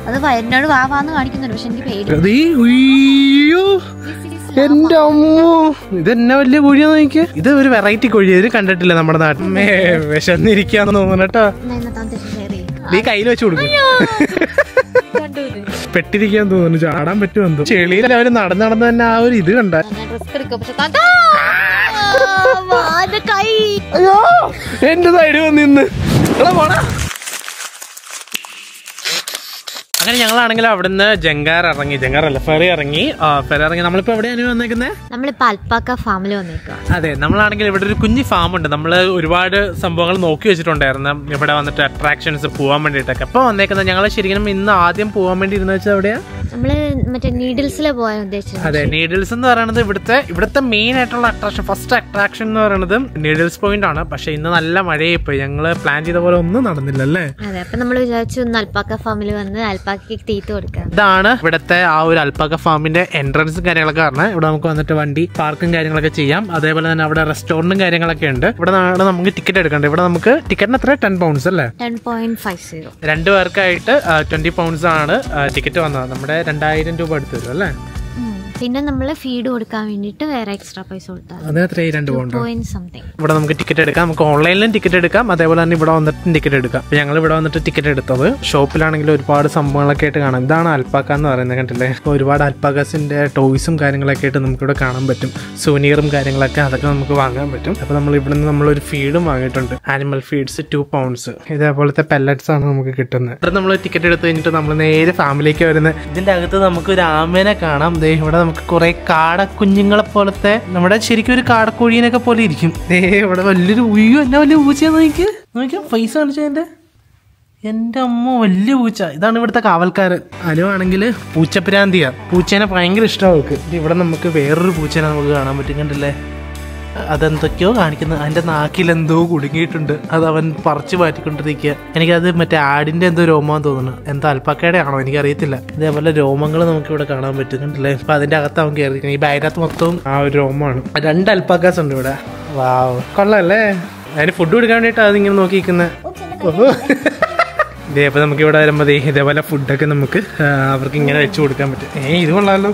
അത് വയറിനോട് വാവാന്ന് കാണിക്കുന്നുണ്ട് പക്ഷെ എനിക്ക് പേടി ദേ, ഉയ്യോ. എന്റെ അമ്മോ ഇതെന്നെ വലിയ കോഴിയാന്ന് നോക്കിയ ഇത് ഒരു വെറൈറ്റി കോഴി ഇത് കണ്ടിട്ടില്ല നമ്മുടെ നാട്ടിൽ മേ വിശന്നിരിക്കാന്ന് തോന്നുന്നു കേട്ടോ എന്നാ ഇന്നത്തെ അന്തരീക്ഷം share ചെയ്യ്. നീ കയ്യിൽ വെച്ച് കൊടുക്കും കണ്ടോ ഇത്? പെട്ടിരിക്കാൻ തോന്നുന്നു ചാടാൻ പറ്റുമെന്തോ ചെളിയിൽ അവര് നടന്ന് നടന്ന് തന്നെ ആ ഒരു ഇത് കണ്ട ഞാൻ റിസ്ക് എടുക്കും പക്ഷെ താത്താ! വാ, എന്റെ കൈ അയ്യോ എന്റെ സൈഡ് വന്നിന്ന് എടാ പോടാ അങ്ങനെ ഞങ്ങളാണെങ്കിൽ അവിടുന്ന് ജങ്കാർ ഇറങ്ങി ജങ്കാർ അല്ല ഫെറി ഇറങ്ങി ആ, ഫെറി ഇറങ്ങി നമ്മളിപ്പോ എവിടെയാണ് വന്നേക്കുന്നത് നമ്മളിപ്പോ അൽപ്പാക്ക ഫാമിൽ വന്നേക്കുക അതെ നമ്മളാണെങ്കിൽ ഇവിടെ ഒരു കുഞ്ഞു ഫാം ഉണ്ട് നമ്മൾ ഒരുപാട് സംഭവങ്ങൾ നോക്കി വെച്ചിട്ടുണ്ടായിരുന്നു ഇവിടെ വന്നിട്ട് അട്രാക്ഷൻസ് പോകാൻ വേണ്ടിയിട്ടൊക്കെ അപ്പൊ വന്നേക്കുന്നത് ഞങ്ങൾ ശരിക്കും ഇന്ന് ആദ്യം പോകാൻ വേണ്ടി ഇരുന്ന വെച്ചാൽ എവിടെയാ നമ്മള് മറ്റേ നീഡിൽസിലെ പോയാൻ ഉദ്ദേശിച്ചത് അതെ നീഡിൽസ് എന്ന് പറയുന്നത് ഇവിടുത്തെ ഇവിടുത്തെ മെയിൻ ആയിട്ടുള്ള അട്രാക്ഷൻ ഫസ്റ്റ് അട്രാക്ഷൻ എന്ന് പറയുന്നത് നീഡിൽസ് പോയിന്റ് ആണ് പക്ഷെ ഇന്ന് നല്ല മഴയായി പോയി ഞങ്ങള് പ്ലാൻ ചെയ്ത പോലെ ഒന്നും നടന്നില്ല അല്ലേ അതെ അപ്പൊ നമ്മൾ വിചാരിച്ചു ഒന്ന് അൽപ്പാക്ക ഫാമിൽ വന്ന് അൽപ്പാക്കയ്ക്ക് തീറ്റ കൊടുക്കാം ഇതാണ് ഇവിടുത്തെ ആ ഒരു അൽപ്പാക്ക ഫാമിന്റെ എൻട്രൻസും കാര്യങ്ങളൊക്കെ പറഞ്ഞാൽ ഇവിടെ നമുക്ക് വന്നിട്ട് വണ്ടി പാർക്കും കാര്യങ്ങളൊക്കെ ചെയ്യാം അതേപോലെ തന്നെ അവിടെ റെസ്റ്റോറന്റും കാര്യങ്ങളൊക്കെ ഉണ്ട് ഇവിടെ നാളെ നമുക്ക് ടിക്കറ്റ് എടുക്കണ്ട ഇവിടെ നമുക്ക് ടിക്കറ്റിന് എത്ര ടെൻ പൗണ്ട്സ് അല്ലേ ടെൻ പോയിന്റ് ഫൈവ് സീറോ രണ്ട് പേർക്കായിട്ട് ട്വന്റി പൗണ്ട്സ് ആണ് ടിക്കറ്റ് വന്നത് നമ്മുടെ രണ്ടായിരം രൂപ അടുത്ത് വരും അല്ലേ പിന്നെ നമ്മൾ ഫീഡ് കൊടുക്കാൻ വേണ്ടിട്ട് വേറെ എക്സ്ട്രാ പൈസ കൊടുത്താൽ അത് എത്രയായി രണ്ട് പൗണ്ട് പോയിന്റ് സംതിങ് ഇവിടെ നമുക്ക് ടിക്കറ്റ് എടുക്കാം നമുക്ക് ഓൺലൈനിലും ടിക്കറ്റ് എടുക്കാം അതേപോലെ തന്നെ ഇവിടെ വന്നിട്ടും ടിക്കറ്റ് എടുക്കാം അപ്പൊ ഞങ്ങൾ ഇവിടെ വന്നിട്ട് ടിക്കറ്റ് എടുത്തത് ഷോപ്പിലാണെങ്കിൽ ഒരുപാട് സംഭവങ്ങളൊക്കെ ആയിട്ട് കാണാം ഇതാണ് അൽപ്പാക്ക എന്ന് പറയുന്നത് കണ്ടില്ലേ അപ്പൊ ഒരുപാട് അൽപ്പാക്കാസിന്റെ ടോയ്സും കാര്യങ്ങളൊക്കെ ആയിട്ട് നമുക്ക് ഇവിടെ കാണാൻ പറ്റും സൂനിയറും കാര്യങ്ങളൊക്കെ അതൊക്കെ നമുക്ക് വാങ്ങാൻ പറ്റും അപ്പൊ നമ്മൾ ഇവിടെ നിന്ന് നമ്മളൊരു ഫീഡും വാങ്ങിയിട്ടുണ്ട് ആനിമൽ ഫീഡ്സ് ടു പൗണ്ട്സ് ഇതേപോലത്തെ പെല്ലറ്റ്സ് ആണ് നമുക്ക് കിട്ടുന്നത് ഇവിടെ നമ്മൾ ടിക്കറ്റ് എടുത്ത് കഴിഞ്ഞിട്ട് നമ്മൾ നേരെ ഫാമിലിക്ക് വരുന്നത് ഇതിന്റെ അകത്ത് നമുക്ക് ഒരു ആമേനെ കാണാം ദേ ഇവിടെ നമുക്ക് കുറെ കാട കുഞ്ഞുങ്ങളെ പോലത്തെ നമ്മുടെ ശരിക്കും ഒരു കാടക്കോഴീനൊക്കെ പോലെ ഇരിക്കും ദേ ഇവിടെ വലിയൊരു ഉയ്യോ എന്നാ വലിയ പൂച്ചയാന്ന് നോക്കി നോക്കിയാ പൈസ കാണിച്ചതിന്റെ എന്റെ അമ്മ വലിയ പൂച്ച ഇതാണ് ഇവിടുത്തെ കാവൽക്കാരൻ അനുവാണെങ്കിൽ പൂച്ചപ്രാന്തിയാ പൂച്ചേനെ ഭയങ്കര ഇഷ്ടമാണ് അവൾക്ക് ഇത് ഇവിടെ നമുക്ക് വേറൊരു പൂച്ചേനെ നമുക്ക് കാണാൻ പറ്റും കണ്ടില്ലേ അതെന്തൊക്കെയോ കാണിക്കുന്നത് അതിന്റെ നാക്കിൽ എന്തോ കുടുങ്ങിയിട്ടുണ്ട് അത് അവൻ പറിച്ചു മാറ്റിക്കൊണ്ടിരിക്കുക എനിക്കത് മറ്റേ ആടിന്റെ എന്തോ രോമാന്ന് തോന്നുന്നു എന്താ അൽപ്പക്കയുടെ ആണോ എനിക്കറിയത്തില്ല ഇതേപോലെ രോമങ്ങൾ നമുക്ക് ഇവിടെ കാണാൻ പറ്റും കണ്ടില്ലേ അപ്പൊ അതിന്റെ അകത്ത് അവൻ കയറി ഈ ബാഗിനകത്ത് മൊത്തവും ആ ഒരു രോമമാണ് രണ്ട് അൽപ്പാക്കാസ് ഉണ്ട് ഇവിടെ വാവ് കൊള്ളാല്ലേ അതിന് ഫുഡ് കൊടുക്കാൻ വേണ്ടിയിട്ട് അതിങ്ങനെ നോക്കിയിരിക്കുന്നത് ഇതേ അപ്പൊ നമുക്ക് ഇവിടെ വരുമ്പോ ദേ ഇതേപോലെ ഫുഡൊക്കെ നമുക്ക് ആ, അവർക്ക് ഇങ്ങനെ വെച്ച് കൊടുക്കാൻ പറ്റും ഏ ഇത് കൊള്ളാലോ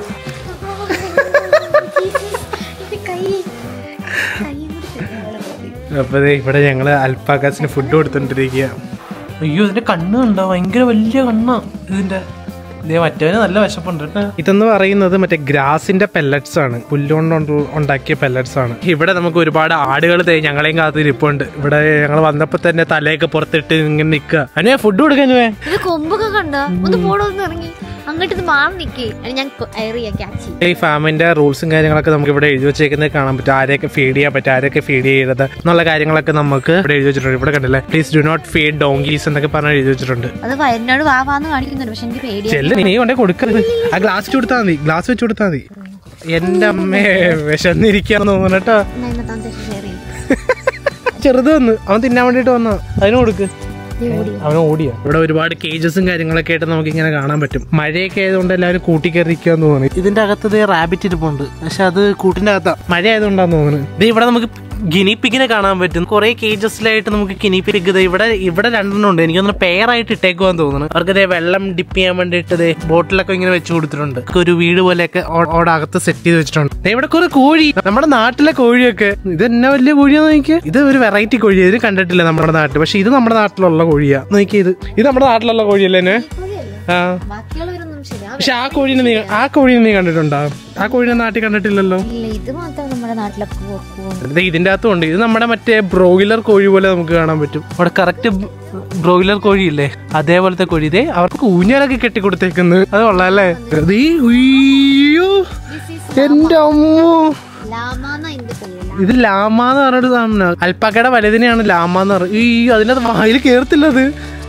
അപ്പൊ ദേ ഇവിടെ ഞങ്ങള് അൽപ്പാക്കാസിന് ഫുഡ് കൊടുത്തോണ്ടിരിക്കുക അയ്യോ ഇതിന്റെ കണ്ണ് കണ്ടോ ഭയങ്കര വലിയ കണ്ണാ ഇതിന്റെ ഇതേ മറ്റവന് നല്ല വിശപ്പുണ്ട് കേട്ടോ ഇതെന്ന് പറയുന്നത് മറ്റേ ഗ്രാസിന്റെ പെല്ലറ്റ്സ് ആണ് പുല്ലുകൊണ്ട് ഉണ്ട് ഉണ്ടാക്കിയ പെല്ലറ്റ്സ് ആണ് ഇവിടെ നമുക്ക് ഒരുപാട് ആടുകൾ തേ ഞങ്ങളെയും കാത്തിരിപ്പുണ്ട് ഇവിടെ ഞങ്ങൾ വന്നപ്പോ തന്നെ തലയൊക്കെ പുറത്തിട്ട് ഇങ്ങനെ നിക്കുക അതിനെ ഫുഡ് കൊടുക്കാനുവേ ഇത് കൊമ്പൊക്കെ കണ്ടോ ഒന്ന് പോടൊന്ന് ഇറങ്ങി അങ്ങോട്ട് ഇത് മാറി നിക്കേ അത് ഞാൻ എയറിയ ക്യാച്ച് ഈ ഫാമിന്റെ റൂൾസും കാര്യങ്ങളൊക്കെ നമുക്ക് ഇവിടെ എഴുതി വെച്ചേക്കുന്നത് കാണാൻ പറ്റും ആരെയൊക്കെ ഫീഡ് ചെയ്യാൻ പറ്റും ആരെയൊക്കെ ഫീഡ് ചെയ്യരുത് എന്നുള്ള കാര്യങ്ങളൊക്കെ നമുക്ക് ഇവിടെ എഴുതി വെച്ചിട്ടുണ്ട് ഇവിടെ കണ്ടില്ലേ please do not feed donkeys എന്നൊക്കെ പറഞ്ഞ് എഴുതി വെച്ചിട്ടുണ്ട് അത് വയറിനോട് വാവാന്ന് കാണിക്കുന്നുണ്ട് പക്ഷെ എനിക്ക് പേടിയാ ചെല്ല് നീ കൊണ്ടേ കൊടുക്കരുത് ആ ഗ്ലാസ് വെച്ച് കൊടുത്താൽ മതി ഗ്ലാസ് വെച്ച് കൊടുത്താൽ മതി എന്റെ അമ്മേ വിശന്നിരിക്കാന്ന് തോന്നുന്നു കേട്ടോ എന്നാ ഇന്നത്തെ അന്തരീക്ഷം share ചെയ്യ്. ചെറുത് വന്ന് അവൻ തിന്നാൻ വേണ്ടിട്ട് വന്ന അതിന് കൊടുക്ക് ദേ ഓടി. അവൻ ഓടിയ ഇവിടെ ഒരുപാട് കേജസും കാര്യങ്ങളൊക്കെ ആയിട്ട് നമുക്ക് ഇങ്ങനെ കാണാൻ പറ്റും മഴയൊക്കെ ആയതുകൊണ്ട് എല്ലാവരും കൂട്ടിക്കയറിക്കാന്ന് തോന്നി ഇതിന്റെ അകത്ത് റാബിറ്റ് ഇരിപ്പുണ്ട് പക്ഷെ അത് കൂട്ടിന്റെ അകത്താ മഴ ആയതുകൊണ്ടാന്ന് തോന്നുന്നു ഇത് ഇവിടെ നമുക്ക് ഗിനി പിഗിനെ കാണാൻ പറ്റും കുറെ കേജസിലായിട്ട് നമുക്ക് ഗിനി പിഗ് ഇത് ഇവിടെ ഇവിടെ രണ്ടെണ്ണം ഉണ്ട് എനിക്ക് തോന്നുന്നു പെയറായിട്ട് ഇട്ടേക്കുവാന്ന് തോന്നുന്നു അവർക്ക് ഇതേ വെള്ളം ഡിപ്പ് ചെയ്യാൻ വേണ്ടിയിട്ട് ദേ ബോട്ടിലൊക്കെ ഇങ്ങനെ വെച്ച് കൊടുത്തിട്ടുണ്ട് ഒരു വീട് പോലെയൊക്കെ ഓ- അവിടെ അകത്ത് സെറ്റ് ചെയ്ത് വെച്ചിട്ടുണ്ട് ദേ ഇവിടെ കുറെ കോഴി നമ്മുടെ നാട്ടിലെ കോഴിയൊക്കെ ഇത് എന്നാ വലിയ കോഴിയാന്ന് നോക്കിയ ഇത് ഒരു വെറൈറ്റി കോഴി ഇത് കണ്ടിട്ടില്ല നമ്മുടെ നാട്ടിൽ പക്ഷെ ഇത് നമ്മുടെ നാട്ടിലുള്ള കോഴിയാ നോക്കിയ ഇത് ഇത് നമ്മുടെ നാട്ടിലുള്ള കോഴിയല്ലേ നെ? ആ ബാക്കിയുള്ളവരൊന്നും ശരിയാ പക്ഷെ ആ കോഴിനെ നീ ആ കോഴിനെ നീ കണ്ടിട്ടുണ്ടോ ആ കോഴിനെ നാട്ടിൽ കണ്ടിട്ടില്ലല്ലോ ഇല്ല ഇത് മാത്രം നമ്മുടെ നാട്ടിലൊക്കെ പോകും ഇത് ഇതിന്റെ അകത്തും ഉണ്ട് ഇത് നമ്മുടെ മറ്റേ ബ്രോയിലർ കോഴി പോലെ നമുക്ക് കാണാൻ പറ്റും അവിടെ കറക്റ്റ് ബ്രോയിലർ കോഴി ഇല്ലേ അതേപോലത്തെ കോഴി ഇതേ അവർക്ക് ഊഞ്ഞാലൊക്കെ കെട്ടി കൊടുത്തേക്കുന്നത് അത് കൊള്ളാല്ലേ ഇത് ഈ ഉയ്യോ എന്റെ അമ്മോ ലാമാന്ന എന്റെ പേര് ഇത് ലാമാന്ന് പറഞ്ഞിട്ട് സാധനം അൽപ്പാക്കയുടെ വലുതിനെയാണ് ലാമാന്ന് പറയുന്നത് ഈ അതിനകത്ത് വായിൽ കേർത്തില്ല അത്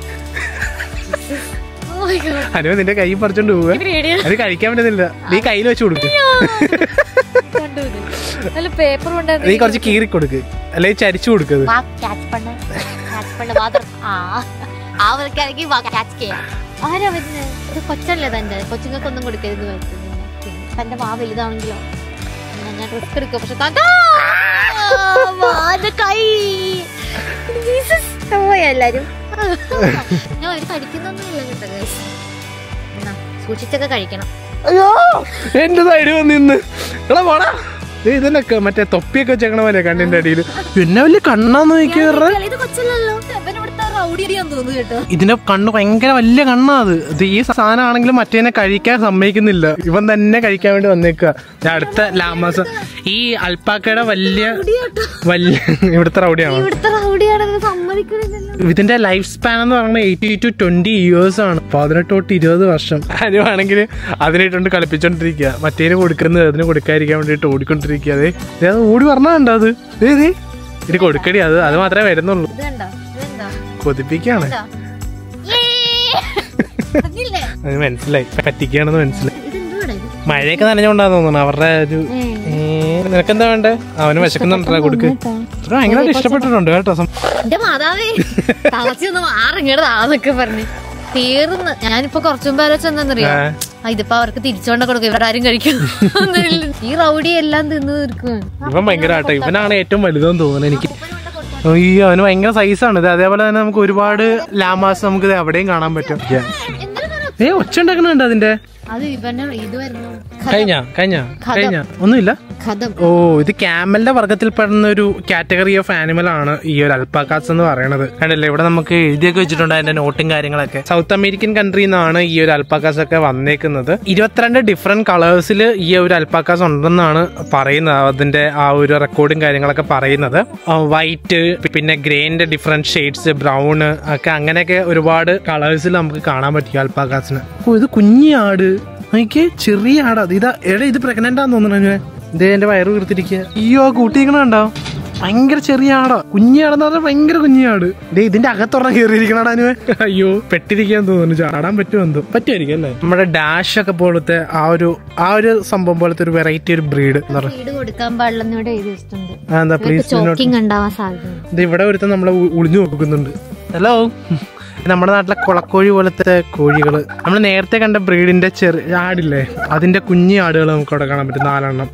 അനു നിന്റെ കൈ പറിച്ചോണ്ട് പോവുക അത് കഴിക്കാൻ പറ്റുന്നില്ല നീ കയ്യിൽ വെച്ച് കൊടുക്ക് നല്ല പേപ്പർ ഉണ്ടായിരുന്നു നീ കുറച്ച് കീറി കൊടുക്ക് അല്ലെങ്കിൽ ചരിച്ചു കൊടുക്കത് വാ ക്യാച്ച് പണ്ണ ക്യാച്ച് പണ്ണ വാതർ ആ ആ വരക്കാണെങ്കിൽ വാ ക്യാച്ച് ചെയ്യാം ആരാ വരുന്നത് ഇത് കൊച്ചല്ലേ തന്റെ കൊച്ചുങ്ങൾക്കൊന്നും കൊടുക്കരുത് വരുന്നത് തന്റെ വാ വലുതാണെങ്കിലോ എന്നാ ഞാൻ റിസ്ക് എടുക്കും പക്ഷെ താത്താ! വാ, എന്റെ കൈ ജീസസ് പോയ എല്ലാരും ഞാൻ ഒരു കടിക്കുന്നൊന്നുമില്ല കേട്ടോ guys. എന്നാ, സൂക്ഷിച്ചൊക്കെ കഴിക്കണം അയ്യോ എന്റെ സൈഡ് വന്നിന്ന് എടാ പോടാ ദേ ഇതന്നെ മറ്റേ തൊപ്പിയൊക്കെ വെച്ചേക്കണ പോലെ കണ്ണിന്റെ അടിയിൽ പിന്നെ വലിയ കണ്ണാന്ന് നോക്കിയവരുടെ ഇത് കൊച്ചല്ലോ ഇവൻ ഇവിടുത്തെ റൗഡിയാന്ന് തോന്നുന്നു കേട്ടോ ഇതിന്റെ കണ്ണ് ഭയങ്കര വലിയ കണ്ണാ അത് ഇത് ഈ സാധനം ആണെങ്കിലും മറ്റേനെ കഴിക്കാൻ സമ്മതിക്കുന്നില്ല ഇവൻ തന്നെ കഴിക്കാൻ വേണ്ടി വന്നേക്കുക അടുത്ത ലാമാസം ഈ അൽപ്പാക്കയുടെ വലിയ വലിയ ഇവിടുത്തെ റൗഡിയാണ് ഇവിടുത്തെ റൗഡിയാണെന്ന് സമ്മതിക്കുന്നില്ലല്ലോ ഇതിന്റെ ലൈഫ് സ്പാൻ എന്ന് പറയുന്നത് എയ്റ്റി ടു ട്വന്റി ഇയേഴ്സ് ആണ് പതിനെട്ട് തൊട്ട് ഇരുപത് വർഷം അനുവാണെങ്കിൽ അതിനായിട്ടുണ്ട് കളിപ്പിച്ചോണ്ടിരിക്കുക മറ്റേന് കൊടുക്കുന്നത് അതിന് കൊടുക്കാതിരിക്കാൻ വേണ്ടിയിട്ട് ഓടിക്കൊണ്ടിരിക്കുക അതെ ദേ അത് ഓടി പറഞ്ഞാണ്ടോ അത് ദേ ദേ ഇത് കൊടുക്കടി അത് അത് മാത്രമേ വരുന്നുള്ളൂ ഇത് കണ്ടോ ഇത് കണ്ടോ കൊതിപ്പിക്കാണ് ഇതാ. യേ! അറിഞ്ഞില്ലേ? അത് മനസ്സിലായി പറ്റിക്കുകയാണെന്ന് മനസ്സിലായി ഇത് എന്തുവാടാ ഇത്? മഴയൊക്കെ നനഞ്ഞോണ്ടാന്ന് തോന്നുന്നു അവരുടെ ഒരു ഏ, നിനക്കെന്താ വേണ്ടേ അവന് വിശക്കുന്നുണ്ടാ കൊടുക്ക് ഇത് ഭയങ്കരമായിട്ട് ഇഷ്ടപ്പെട്ടിട്ടുണ്ട് കേട്ടോ സം- എന്റെ മാതാവേ തളച്ചൊന്ന് മാറിങ്ങട് താന്നൊക്കെ പറഞ്ഞു തീർന്ന് ഞാനിപ്പോ കുറച്ചു മുമ്പ് ആലോചിച്ച എന്താന്നറിയോ ഏ. ആ, ഇതിപ്പോ അവർക്ക് തിരിച്ചോണ്ട കൊടുക്കും ഇവരുടെ ആരും കഴിക്കും ഈ റൗഡി എല്ലാം തിന്നു തീർക്കും ഇവൻ ഭയങ്കര ആട്ടോ ഇവനാണ് ഏറ്റവും വലുതെന്ന് തോന്നുന്നു എനിക്ക് അയ്യോ അവന് ഭയങ്കര സൈസാണ് ഇത് അതേപോലെ തന്നെ നമുക്ക് ഒരുപാട് ലാമാസ് നമുക്ക് ഇത് എവിടെയും കാണാൻ പറ്റും ഏ ഒച്ച ഉണ്ടാക്കണുണ്ട് അതിന്റെ അത് ഇവന് ഇത് വരുന്നു കഴിഞ്ഞ കഴിഞ്ഞ കഴിഞ്ഞ ഒന്നുമില്ല കഥം ഓ ഇത് ക്യാമലിന്റെ വർഗത്തിൽപ്പെടുന്ന ഒരു കാറ്റഗറി ഓഫ് ആനിമൽ ആണ് ഈ ഒരു അൽപ്പാക്കാസ് എന്ന് പറയുന്നത് കണ്ടില്ലേ ഇവിടെ നമുക്ക് എഴുതിയൊക്കെ വെച്ചിട്ടുണ്ട് അതിന്റെ നോട്ടും കാര്യങ്ങളൊക്കെ സൗത്ത് അമേരിക്കൻ കൺട്രിയിൽ നിന്നാണ് ഈ ഒരു അൽപ്പാക്കാസ് ഒക്കെ വന്നേക്കുന്നത് ഇരുപത്തിരണ്ട് ഡിഫറെന്റ് കളേഴ്സിൽ ഈ ഒരു അൽപ്പാക്കാസ് ഉണ്ടെന്നാണ് പറയുന്നത് അതിന്റെ ആ ഒരു റെക്കോർഡും കാര്യങ്ങളൊക്കെ പറയുന്നത് വൈറ്റ് പിന്നെ ഗ്രേന്റെ ഡിഫറെന്റ് ഷെയ്ഡ്സ് ബ്രൗൺ ഒക്കെ അങ്ങനെയൊക്കെ ഒരുപാട് കളേഴ്സിൽ നമുക്ക് കാണാൻ പറ്റും അൽപ്പാക്കാസിന് ഓ ഇത് കുഞ്ഞി ആട് എനിക്ക് ചെറിയ ആടാ ഇതാ എടാ ഇത് പ്രഗ്നന്റ് ആന്ന് തോന്നുന്നു ഇതേ എന്റെ വയറ് വീർത്തിരിക്കുക അയ്യോ കൂട്ടിയിരിക്കണുണ്ടോ ഭയങ്കര ചെറിയ ആടാ കുഞ്ഞാടെന്ന് പറഞ്ഞാൽ ഭയങ്കര കുഞ്ഞാട് ദേ ഇതിന്റെ അകത്തൊരെണ്ണം കയറിയിരിക്കണടാ അനുവേ അയ്യോ പെട്ടിരിക്കാൻ തോന്നുന്നു ചാടാൻ പറ്റുമോ എന്തോ പറ്റുമായിരിക്കും അല്ലേ നമ്മുടെ ഡാഷ് ഒക്കെ പോലത്തെ ആ ഒരു ആ ഒരു സംഭവം പോലത്തെ ഒരു വെറൈറ്റി ഒരു ബ്രീഡ് എന്ന് പറഞ്ഞാൽ വീട് കൊടുക്കാൻ പാടില്ലെന്ന് ഇവിടെ എഴുതി വെച്ചിട്ടുണ്ട് എന്താ പ്ലീസ് ചോക്കിങ് ഉണ്ടാവാൻ സാധ്യത ഇത് ഇവിടെ ഒരുത്തൻ നമ്മളെ ഉ- ഒളിഞ്ഞു നോക്കുന്നുണ്ട് ഹലോ നമ്മുടെ നാട്ടിലെ കുളക്കോഴി പോലത്തെ കോഴികൾ നമ്മൾ നേരത്തെ കണ്ട ബ്രീഡിന്റെ ചെറിയ ആടില്ലേ അതിന്റെ കുഞ്ഞി ആടുകൾ നമുക്ക് അവിടെ കാണാൻ പറ്റും നാലെണ്ണം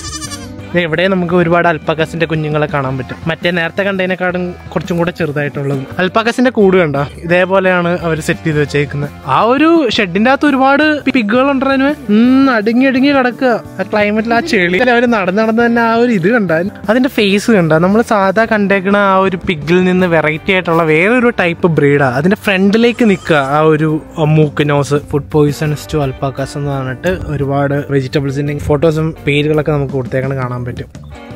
ദേ ഇവിടെ നമുക്ക് ഒരുപാട് അൽപ്പകസിന്റെ കുഞ്ഞുങ്ങളെ കാണാൻ പറ്റും മറ്റേ നേരത്തെ കണ്ടതിനെക്കാളും കുറച്ചും കൂടെ ചെറുതായിട്ടുള്ളത് അൽപ്പകസിന്റെ കൂട് കണ്ട ഇതേപോലെയാണ് അവർ സെറ്റ് ചെയ്ത് വെച്ചേക്കുന്നത് ആ ഒരു ഷെഡിന്റെ അകത്ത് ഒരുപാട് പിഗുകൾ ഉണ്ടതിന് ഉം അടുങ്ങി അടുങ്ങി കിടക്കുക ആ ക്ലൈമറ്റിൽ ആ ചെളി അവർ നടന്ന് നടന്ന് തന്നെ ആ ഒരു ഇത് കണ്ട അതിന്റെ ഫേസ് കണ്ട നമ്മൾ സാധാ കണ്ടേക്കണ ആ ഒരു പിഗിൽ നിന്ന് വെറൈറ്റി ആയിട്ടുള്ള വേറൊരു ടൈപ്പ് ബ്രീഡാ അതിന്റെ ഫ്രണ്ടിലേക്ക് നിൽക്കുക ആ ഒരു മൂക്ക് nose food poisons to alpacas എന്ന് പറഞ്ഞിട്ട് ഒരുപാട് വെജിറ്റബിൾസിന്റെ ഫോട്ടോസും പേരുകളൊക്കെ നമുക്ക് കൊടുത്തേക്കണം കാണാൻ പറ്റും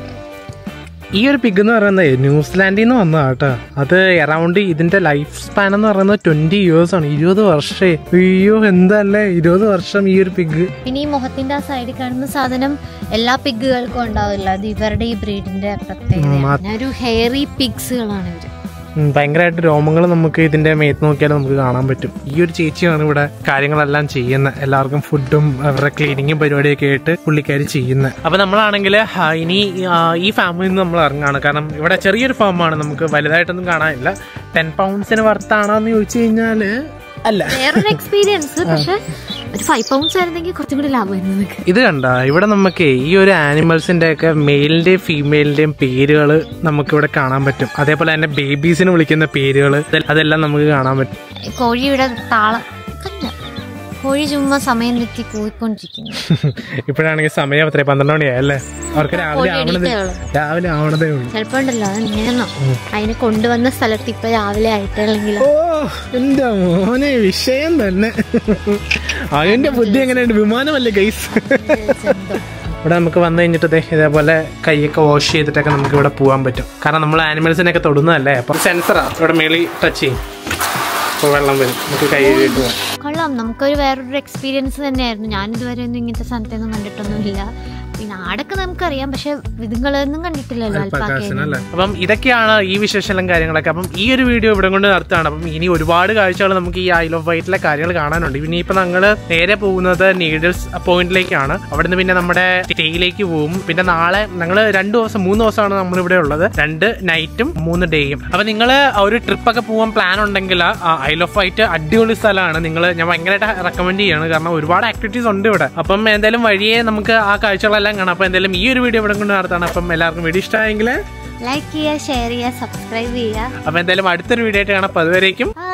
ഈ ഒരു പിഗ് എന്ന് പറയുന്നത് ന്യൂസിലാൻഡിൽ നിന്ന് വന്നതാ കേട്ടോ അത് അറൗണ്ട് ഇതിന്റെ ലൈഫ് സ്പാൻ എന്ന് പറയുന്നത് ട്വന്റി ഇയേഴ്സ് ആണ് ഇരുപത് വർഷേ അയ്യോ എന്തല്ലേ ഇരുപത് വർഷം ഈ ഒരു പിഗ് പിന്നെ ഈ മുഖത്തിന്റെ ആ സൈഡിൽ കാണുന്ന സാധനം എല്ലാ പിഗുകൾക്കും ഉണ്ടാവില്ല അത് ഇവരുടെ ഈ ബ്രീഡിന്റെ പ്രത്യേകത പിന്നെ ഒരു ഹെയറി പിഗ്സുകളാണ് ഇവര് ഭയങ്കരമായിട്ട് രോമങ്ങൾ നമുക്ക് ഇതിന്റെ മേത്ത് നോക്കിയാൽ നമുക്ക് കാണാൻ പറ്റും ഈ ഒരു ചേച്ചിയാണ് ഇവിടെ കാര്യങ്ങളെല്ലാം ചെയ്യുന്നത് എല്ലാവർക്കും ഫുഡും അവരുടെ ക്ലീനിങ്ങും പരിപാടിയൊക്കെ ആയിട്ട് പുള്ളിക്കാരി ചെയ്യുന്നത് അപ്പൊ നമ്മളാണെങ്കിൽ ഇനി ആ, ഈ ഫാമിൽ നിന്ന് നമ്മൾ ഇറങ്ങാണ് കാരണം ഇവിടെ ചെറിയൊരു ഫാമാണ് നമുക്ക് വലുതായിട്ടൊന്നും കാണാനില്ല ടെൻ പൗണ്ട്സിന് വർത്താണോന്ന് ചോദിച്ചു കഴിഞ്ഞാല് അല്ല വേറൊരു എക്സ്പീരിയൻസ് പക്ഷെ ഒരു ഫൈവ് പൗണ്ട്സ് ആയിരുന്നെങ്കിൽ കുറച്ചും കൂടി ലാഭമായിരുന്നു നിങ്ങൾക്ക് ഇത് കണ്ട ഇവിടെ നമുക്ക് ഈ ഒരു ആനിമൽസിന്റെ ഒക്കെ മെയിലിന്റെയും ഫീമെയിലിന്റെയും പേരുകൾ നമുക്ക് ഇവിടെ കാണാൻ പറ്റും അതേപോലെ തന്നെ ബേബീസിന് വിളിക്കുന്ന പേരുകൾ അതെല്ലാം നമുക്ക് കാണാൻ പറ്റും കോഴിയുടെ താളം കണ്ട കോഴി ചുമ്മാ സമയം തെറ്റി കൂയിക്കൊണ്ടിരിക്കുന്നു ഇപ്പോഴാണെങ്കിൽ സമയം അത്രേ പന്ത്രണ്ട് മണിയായല്ലേ അവർക്ക് രാവിലെ കോഴി ആവണത് എണീറ്റേ ഉള്ളൂ. രാവിലെ ആവണതേ ഉള്ളൂ ചിലപ്പോ ഉണ്ടല്ലോ അത് ഇങ്ങനെയൊന്നോ അതിനെ കൊണ്ടുവന്ന സ്ഥലത്ത് ഇപ്പൊ രാവിലെ ആയിട്ടുള്ളെങ്കിൽ ഓ എന്റെ മോനെ വിഷയം തന്നെ അവന്റെ ബുദ്ധി എങ്ങനെയുണ്ട് വിമാനമല്ലേ ഗൈസ് ഇവിടെ നമുക്ക് വന്നു കഴിഞ്ഞിട്ട് ദേ ഇതേപോലെ കൈയൊക്കെ വാഷ് ചെയ്തിട്ടൊക്കെ നമുക്ക് ഇവിടെ പോകാൻ പറ്റും കാരണം നമ്മൾ ആനിമൽസിനെയൊക്കെ തൊടുന്നതല്ലേ അപ്പൊ സെൻസറാ ഇവിടെ മേളി ടച്ച് ചെയ്യും അപ്പോൾ വെള്ളം വരും നമുക്ക് കൈ കഴുകിയിട്ട് പോകാം കൊള്ളാം നമുക്കൊരു വേറൊരു എക്സ്പീരിയൻസ് തന്നെയായിരുന്നു ഞാൻ ഇതുവരെ ഒന്നും ഇങ്ങനത്തെ സ്ഥലത്തൊന്നും കണ്ടിട്ടൊന്നുമില്ല പിന്നെ ആടൊക്കെ നമുക്കറിയാം പക്ഷെ ഇതുങ്ങളൊന്നും കണ്ടിട്ടില്ലല്ലോ അൽപ്പാക്കേനെ അല്ലേ അപ്പം ഇതൊക്കെയാണ് ഈ വിശേഷങ്ങളും കാര്യങ്ങളൊക്കെ അപ്പം ഈ ഒരു വീഡിയോ ഇവിടെ കൊണ്ട് നിർത്തുകയാണ് അപ്പം ഇനി ഒരുപാട് കാഴ്ചകൾ നമുക്ക് ഈ ഐൽ ഓഫ് വൈറ്റിലെ കാര്യങ്ങൾ കാണാനുണ്ട് ഇനി ഇപ്പൊ ഞങ്ങൾ നേരെ പോകുന്നത് നീഡിൽസ് പോയിന്റിലേക്കാണ് അവിടുന്ന് പിന്നെ നമ്മുടെ സ്റ്റേയിലേക്ക് പോകും പിന്നെ നാളെ ഞങ്ങൾ രണ്ട് ദിവസം മൂന്ന് ദിവസമാണ് നമ്മൾ ഇവിടെ ഉള്ളത് രണ്ട് നൈറ്റും മൂന്ന് ഡേയും അപ്പൊ നിങ്ങൾ ഒരു ട്രിപ്പൊക്കെ പോകാൻ പ്ലാൻ ഉണ്ടെങ്കിൽ ഐൽ ഓഫ് വൈറ്റ് അടിപൊളി സ്ഥലമാണ് നിങ്ങൾ ഞാൻ ഭയങ്കരമായിട്ട് റെക്കമെൻഡ് ചെയ്യാണ് കാരണം ഒരുപാട് ആക്ടിവിറ്റീസ് ഉണ്ട് ഇവിടെ അപ്പം എന്തായാലും വഴിയെ നമുക്ക് ആ കാഴ്ചകളെല്ലാം കാണാം അപ്പൊ എന്തായാലും ഈ ഒരു വീഡിയോ ഇവിടെ കൊണ്ട് നടത്താണ് അപ്പം എല്ലാവർക്കും വീഡിയോ ഇഷ്ടമായെങ്കിൽ ലൈക്ക് ചെയ്യുക ഷെയർ ചെയ്യുക സബ്സ്ക്രൈബ് ചെയ്യുക അപ്പൊ എന്തായാലും അടുത്തൊരു വീഡിയോ ആയിട്ട് കാണാം അപ്പൊ അതുവരേക്കും ആ